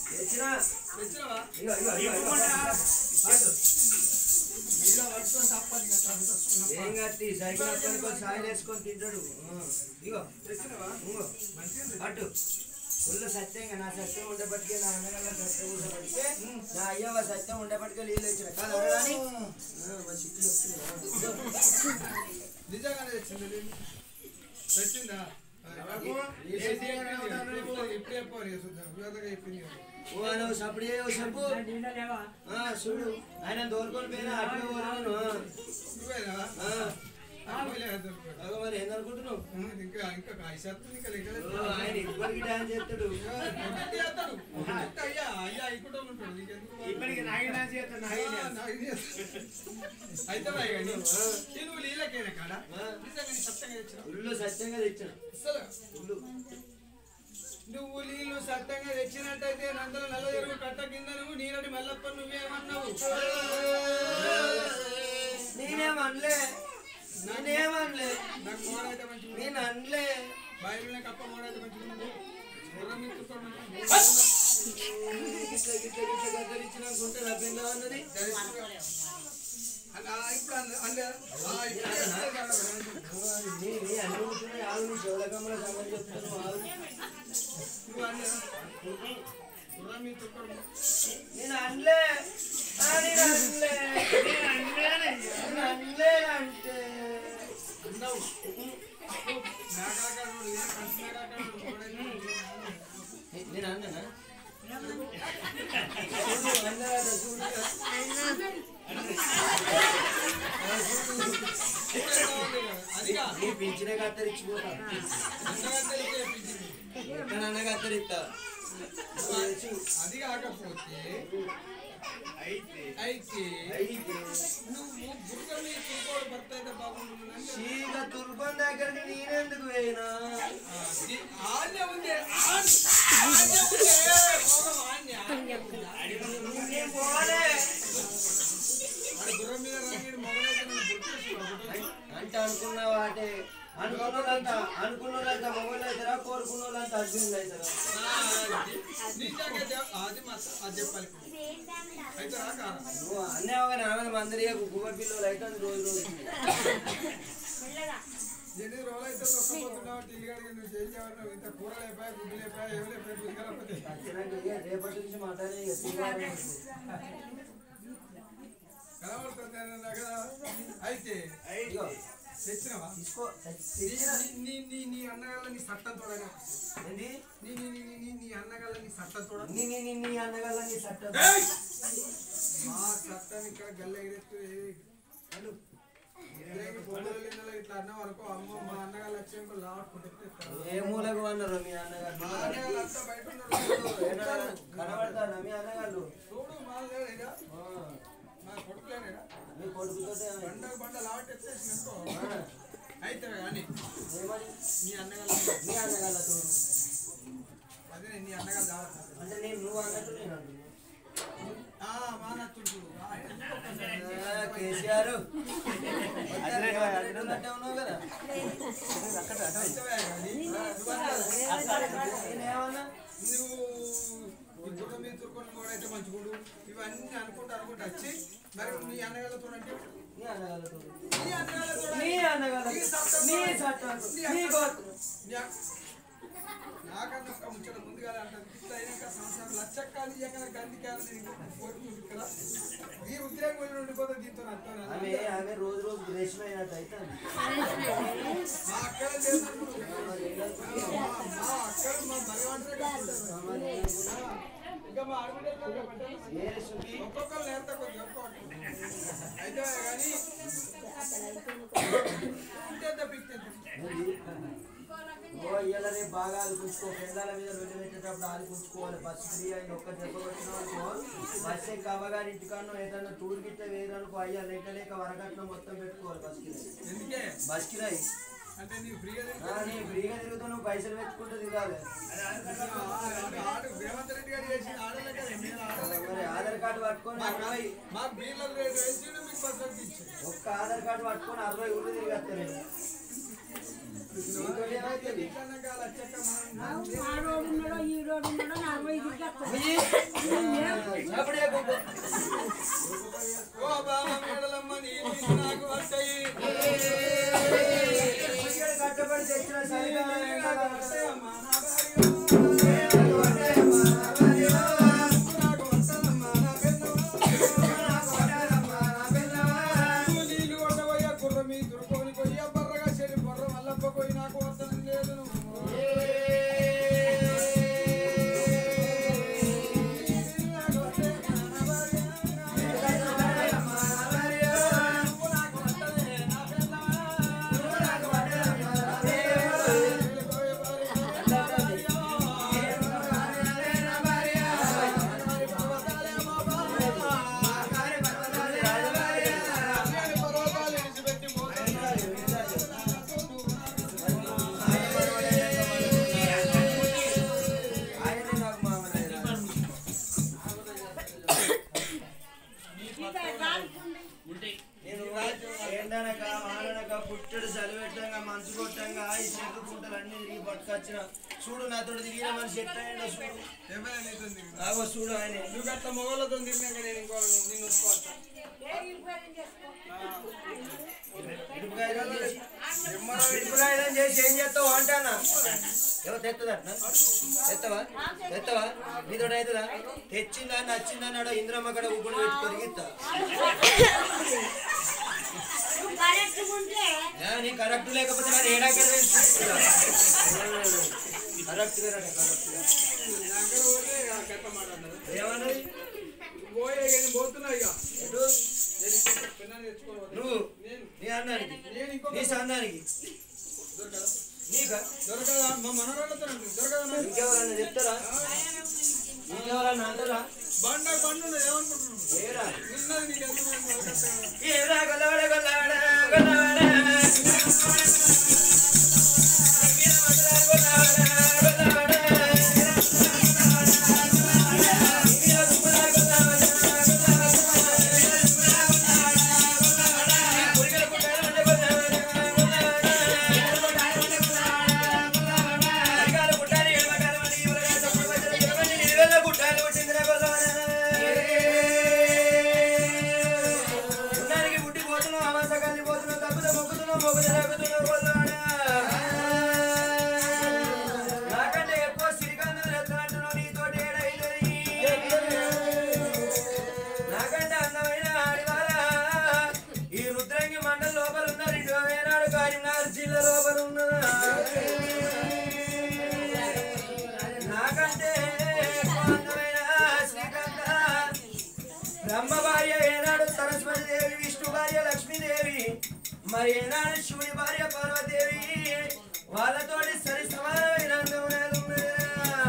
తెచ్చినా తెచ్చినావా ఇగో ఇగో ఇగో ఇగో. అటు. మీద పట్టుకొని తప్పదు ఇంకా తప్పదు. ఏం కత్తి సైకిల్ అప్పని కొంచెం సాయిల్ వేసుకొని తింటాడు ఆ. ఇగో తెచ్చినావా ఇంగో మంచిగా అటు ఫుల్ సత్యంగా నా సత్యం ఉండబట్టికే నా అన్నగల సత్యం ఉండబట్టికే నా అయ్యవ సత్యం ఉండబట్టికే నీళ్ళు వచ్చిన కాదు అనగాని మా చిట్టు చెప్తున్నా నిజంగానే తెచ్చింది నీళ్ళు. తెచ్చిందా ఏ సత్యం ఇప్పుడు చెప్పాలి సుధాగా చెప్పింది ఓ ఆయన సప్పుడు చేయవు చెప్పు ఆ, చూడు ఆయన దోలుకొని పోయినా అటు పోరాను నువ్వేనా అగో మరి ఏందనుకుంటున్నావు ఇంకా ఇంకా కాయశాతం ఇంకా లెక్కలేదు ఓ, ఆయన ఇప్పటికి డాన్స్ చేస్తాడు చేస్తాడు అయ్యా అయ్యా ఇక్కడ ఉంటాడు నీకెందుకు ఇప్పటికి నాగి డాన్స్ చేస్తాను నాగి డాన్స్. అయితే కానీ నువ్వు లీలకేనా కాడ ఆ. నిజంగా నీ సత్యంగా తెచ్చినావు ఫుల్ సత్యంగా తెచ్చిన అసలు ఫుల్ నువ్వు నీళ్ళు సత్యంగా తెచ్చినట్టయితే నందల నల్ల జరుగు కట్ట కింద నువ్వు నీరడి మల్లప్ప నువ్వేమన్నావు నేనేమనలే నేనేమనలే నాకు మోడైతే మంచిగా నేను అనలే బయలునే కప్ప మోడైతే మంచిగా ఉంది. గుర్రం ఎత్తుకోవడం మంచిగా ఉంది. గిట్ల గిట్ల గిట్ల గద్దరిచ్చినాకుంటే నా పిల్ల అన్నది అలా ఇప్పుడు అంద- అంద- ఆ ఇప్పుడు చేస్తావు నీ నీ అన్ని ఉంటున్నాయి ఆగు నీ శివలకమ్మల సంగతి చెప్తాను ఆగు నువ్వు అన్నా గుర్రం ఎత్తుకోవడం నేను అనలే ఆ, నేను అనలే నేను అనలే అంటే అన్నావు నాకాకాడు ఏ కంటి నాకాకాడు మోడైతే నేను అన్నానా చూడు, అన్నారట, చూడు. అదిగా నీ పింఛనే కత్తరిచ్చిపోతా అంతగా తెలిసే పిచ్చింది. ఎక్కడన్నా కత్తరిస్తా అది కాకపోతే అయితే అయితే అయితే నువ్వు గుర్రం మీద చూసుకోవడం భర్త అయితే బాగుంటుందని చీక తుర్పం దగ్గరికి నేనెందుకు పోయినా ఆజ్ఞ ఉంది ఆజ్ఞ ఆజ్ఞ ఉంది పోదాం, ఆజ్ఞ నేను పోలే వాడి గుర్రం మీద రాగిడి మొగలైతే నన్ను గుర్తిస్తున్నావు అంటే అనుకున్న వాటే అనుకున్నోళ్ళంతా అనుకున్నోళ్ళంతా మొబైల్ అవుతారా కోరుకున్న వాళ్ళంతా హస్బెండ్ అవుతారా నిజంగా చెప్- అది మాత్రం అది చెప్పాలి ఇప్పుడు. అయితే రా కారా నువ్వు అన్నేవగానే ఆమె మందరిగా గుబ్బ పిల్లలు అయితే రోజు రోజు ఎన్ని రోజులు అయితే తొక్కపోతున్నావు టీలు కడిగి నువ్వు చేసేవాడు ఇంత కూర లేపాయి గుడ్డు లేపాయి ఏమి లేపాయి బుద్ధి వచ్చినాక ఇక రేపటి నుంచి మాట్లాడే ఇక శ్రీవారం కనబడుతుంది అన్నా కదా అయితే ఇగో తెచ్చినావా తీసుకో నీ నీ నీ నీ అన్నగాళ్ళ నీ సట్టం తోడగా ఏంది నీ నీ నీ నీ నీ అన్నగాళ్ళ నీ సట్టం తోడ నీ నీ నీ నీ అన్నగల నీ సట్ట మా చట్టం ఇక్కడ గల్ల ఎగిరెత్తు అను పొద్దుల ఇట్లా అన్నాం అనుకో అమ్మ మా అన్నగాళ్ళు వచ్చాక లాడుకుంటే ఏ మూలకు అన్నారు మీ అన్నగారు మా అన్నగాళ్ళు అంతా బయట ఉన్నారు కనబడతారా మీ అన్నగారు చూడు మా లేడా ఆ, మా కొడుకులేడా మీ కొడుకుతోటే బండ బండ లావట్ ఎత్తేసి అనుకో అయితే కానీ ఏమని నీ అన్నగాళ్ళు మీ అన్నగాళ్ళతో అదే నీ అన్నగాళ్ళు జాగ్రత్త అంటే నేను నువ్వు అన్నట్టు నేను అంటున్నా ఆ, మా నచ్చుడు చూడు ఆ, ఎందుకు ఆ, కేసీఆర్ అన్నట్టే ఉన్నావు కదా అయితవే కానీ నువ్వు అన్నా నేనేమన్నా నువ్వు ఈ గుర్రం మీద తురుకొని కూడా మంచిగుడు ఇవన్నీ అనుకుంటూ అనుకుంటూ వచ్చి మరి నీ అన్నగాళ్ళతో అంటే నీ అన్నగాళ్ళతో నీ అన్నగాళ్ళతో నీ అన్నగాళ్ళతో నీ చట్టం నీ గోత్రం నాకన్నా ఒక్క ముచ్చట ముందుగా అంటారు ఇట్లా అయినాక సంవత్సరం లచ్చక్కాలు ఇయ్యక గందికాలు నేను కోరుకుంటుంది కదా ఈ ఉద్యోగం వెళ్ళి ఉండిపోతే దీంతో అర్థం ఆమె ఆమె రోజు రోజు రేషన్ అయినట్టు అయితే మా అక్కడ చేసినప్పుడు మా మా అక్కడ మా భగవంతుడే ఇంకా మా ఆడబిడ్డలు ఏ రేషన్కి ఒక్కొక్కరు నేర్తా కొంచెం ఒక్కొక్కటి అయితే కానీ ఇంత పిక్ ఓ ఇయ్యాల రేపు బాగా ఆదుకుంచుకో పెండాల మీద రొట్టె పెట్టేటప్పుడు ఆదుకుంచుకోవాలి బస్సు ఫ్రీ అయింది ఒక్క దెబ్బ కొట్టిన అనుకో బస్సు ఎక్కి అవ్వగారి ఇంటికాడనో ఏదన్నా టూర్ గిట్ట వేయడానికి అయ్యా లేక లేక వరకట్నం మొత్తం పెట్టుకోవాలి బస్ కిరాయి ఎందుకే బస్ కిరాయి అంటే నీవు ఫ్రీగా ఆ, నీ ఫ్రీగా తిరుగుతూ నువ్వు పైసలు పెట్టుకుంటూ తిరగాలి ఆడు రేవంత్ రెడ్డి గారు చేసి ఆడలే కదా మీరు ఆడలే మరి ఆధార్ కార్డు పట్టుకొని అరవై మాకు బీర్ల రేటు వేసి మీకు బస్సు ఇచ్చారు ఒక్క ఆధార్ కార్డు పట్టుకొని అరవై ఊళ్ళు తిరిగేస్తాను నేను నీతోటి ఏమవుతుంది? ఇట్లన్నాక లచ్చక్క మనం ఆ రోడ్డు ఉన్నాడో ఈ రోడ్డు ఉన్నాడో నలభై తిరిగి ఉయ్యి. అప్పుడే గుడ్డు. ఓ బావ మేడలమ్మ నీళ్ళు నాకు వస్తాయి ఉయ్యాడు కట్టబడి తెచ్చిన చలికాలం ఎండలు వస్తాయి. అమ్మా నా భార్య. నాకు వస్తానమ్మా నా పెన్నమ్మ. నీళ్ళు కొట్టబోయే కుర్ర మీ దుర్కోని కొయ్య బర్రగా చెడి బొర్ర మల్లప్ప పోయి నాకు వస్తాను లేదు నువ్వు నాకు వస్తే నా భార్య. నువ్వు నాకు వస్తానే నా ఆయనే నాకు మామయ్య. నేను ఏంటనక వాననక పుట్టడు చలిపెట్టంగా మంచు కొట్టంగా ఈ చెట్టు కుంటలు అన్ని తిరిగి పట్టుకొచ్చిన చూడు నాతో తిరిగిన మనిషి ఎట్లా అయిందో చూడు ఆగో చూడు ఆయన నువ్వు అట్లా మొగలతో తిరిగినాక నేను ఇంకో నిన్ను ఉంచుకోవచ్చా ఇటుపకాయలు చేసి ఇటుపకాయలు చేసి ఏం చేస్తావు అంటానా ఎవరు తెత్తదట్నా తెత్తవా తెత్తవా నీతో అవుతుందా తెచ్చిందా నచ్చిందా నాడు ఇంద్రమ్మ కడ ఉగ్గుడు పెట్టి కొరిగిస్తా ఏ, నీ కరెక్ట్ లేకపోతే మరి ఏడాకడ కరెక్ట్ గా రండి, కరెక్ట్ గా. దగ్గర పోతే ఆ కట్ట మాట్లాడదు ఏమన్నది పోయే నేను పోతున్నా ఇక ఎటు నేను ఇంకొక పెన్నాన్ని తెచ్చుకొని పోతా. నువ్వు నేను నీ అన్నానికి నేను ఇంకొక నీ సందానికి దొరకదా నీకా దొరకదా మా మనరాళ్ళతో దొరకదా నాకు? ఇంకెవరన్నా చెప్తారా ఇంకెవరన్నా అంటారా బండ బండు ఉన్నది ఏమనుకుంటున్నావు ఏరా ఉన్నది నీకు ఎందుకు దొరకదా? ఏరా గొల్లవాడ గొల్లవాడ గొల్లవాడ వీర మంత్రాలు గొల్లవాడ గొల్లవాడ వీర సుబ్బరాయ గొల్లవాడ గొల్లవాడ పురిగల పుట్టాల ఉండే గొల్లవాడ గొల్లవాడ అరికాల పుట్టాలి ఎడమకాల మళ్ళీ ఇవ్వగా తప్పుడు వచ్చల ఇరవై నిలువెల్ల పుట్టాలి పుట్టిందిరా గొల్లవాడ ఉన్నానికి పుట్టి పోతున్నావు అమాస కలిసి పోతున్నావు తప్పుతో మొక్కుతున్నావు మొక్కులు తగ్గుతున్నావు గొల్లవాడ నాకంటే ఎక్కువ సిరికందులు ఎత్తునంటున్నావు నీతోటి ఏడైతుంది నాకంటే అందమైన ఆడివారా ఈ రుద్రంగి మండలం లోపల ఉన్న రెండు వేనాడు కరీంనగర్ జిల్లా లోపల ఉన్నదా నాకంటే ఎక్కువ అందమైన శ్రీకాంత బ్రహ్మ భార్య ఏనాడు సరస్వతి దేవి విష్ణు భార్య లక్ష్మీదేవి మరి ఏనాడు శివుని భార్య పార్వతీదేవి వాళ్ళతోటి సరి సమానమైన అందం నాది ఉన్నదిరా.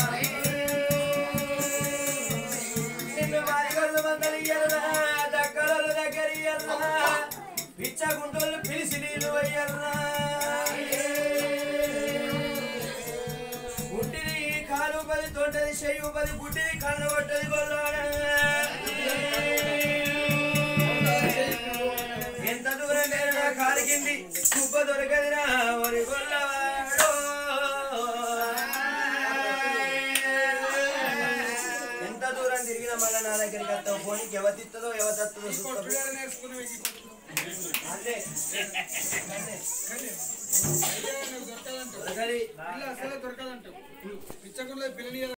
నిన్ను వారిగొల్లు మందలియ్యరురా, దక్కడోళ్ళు దగ్గరియ్యరురా, పిచ్చ గుంటోళ్ళు పిలిచి నీళ్ళు వయ్యరురా. గుడ్డిది కాలు పది తొంటది చెయ్యి పది గుడ్డిది కన్ను కొట్టది గొల్లాడా ఎంత దూరం నేను కాలికింది కుప్ప దొరకదిరా ఒరి గొల్లవాడో ఎంత దూరం తిరిగినా మళ్ళీ నా దగ్గరికి వస్తావు పోనీకి ఎవతిస్తుందో ఎవతత్తుందో చూస్తావు కొట్టుగానే నేర్చుకున్నావు ఇంక ఇప్పుడు. అంతే కానీ అయితే నాకు దొరకదంటావు దొరకది పిల్ల అసలే దొరకదంటావు పిచ్చకుండా పిల్లని